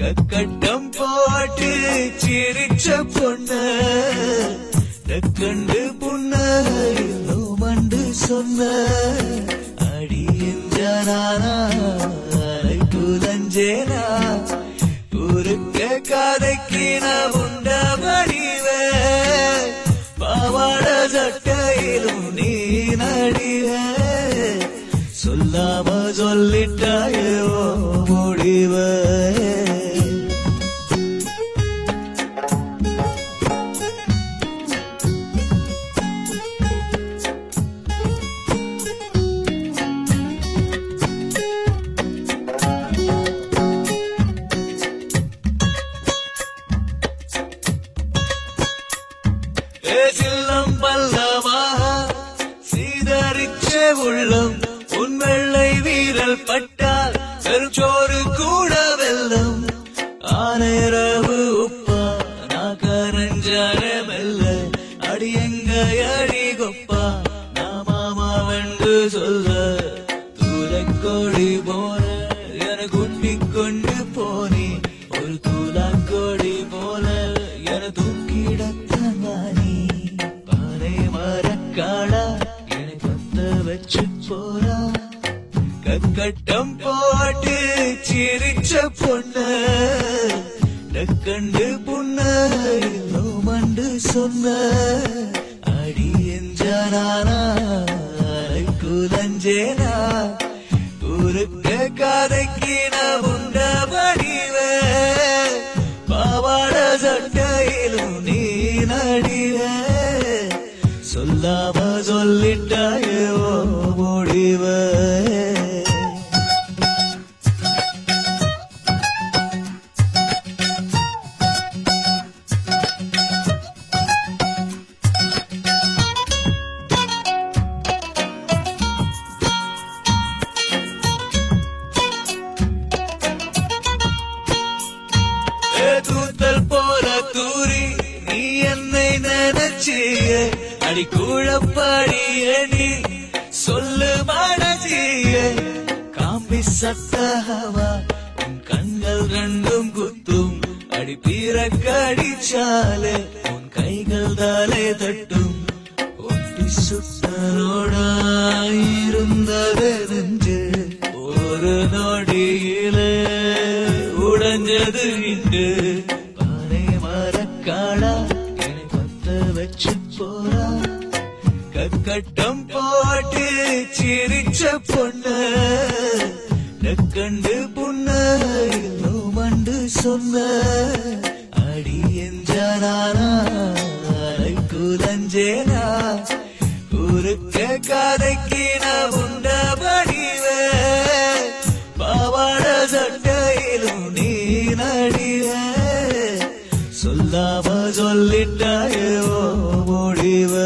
கக்கட்டம் போட்டு சிரிச்ச பொண்ணு கண்டு புண்ண மண்டு சொன்ன அடி எஞ்சானா குலஞ்சேனா குறுக்க கதைக்கு நான் உண்ட வடிவ பாவாட சட்டையிலும் நீ நடிவ சொல்லாம சொல்லிட்டாயோ முடிவ சில்லம் பல்லமாக சீதரிச்ச உள்ளம் உன் வெள்ளை வீரல் பட்டால் பெருச்சோறு கூட வெல்லம் ஆனரவு உப்பா நான் கரஞ்சார மெல்ல அடி எங்க அடி கொப்பா நான் மாமா வென்று சொல்ல தூரக்கோடி போன என கூட்டிக் கொண்டு போனே ஒரு தூலாக்கோடி போல என தூக்கிடத்தான் நானே பானை மரக்காடா என கத்த வச்சு போறா கக்கட்டம் போட்டு சிரிச்ச பொண்ணு கண்டு புண்ண மண்டு சொன்ன அடி எஞ்சானா குலஞ்சேனா குறுக்க கதைக்கு நான் உண்ட வடிவ பாவாட சட்டையிலும் நீ நடிவ சொல்லாம சொல்லிட்டாயோ முடிவ ஏ தூத்தல் போல தூரி நீ என்னை நினைச்சிய அடி கூழப்பாடிய நீ சொல்லு மனசிய காம்பி சத்தகவா உன் கண்கள் ரெண்டும் குத்தும் அடி பீர கடிச்சாலே உன் கைகள் தாலே தட்டும் ஒட்டி சுத்தனோடாயிருந்தது நெஞ்சு ஒரு நொடியிலே உடைஞ்சது இன்று பானை மரக்காடா என்னை பத்த வச்சு போறா கக்கட்டம் போட்டு சிரிச்ச பொண்ணு கண்டு புண்ண மண்டு சொன்ன அடி எஞ்சானா குலஞ்சேனா குறுக்க கதைக்கு நான் உண்ட வடிவ பாவாட சட்டையிலும் நீ நடிவ சொல்லாம சொல்லிட்டாயோ முடிவ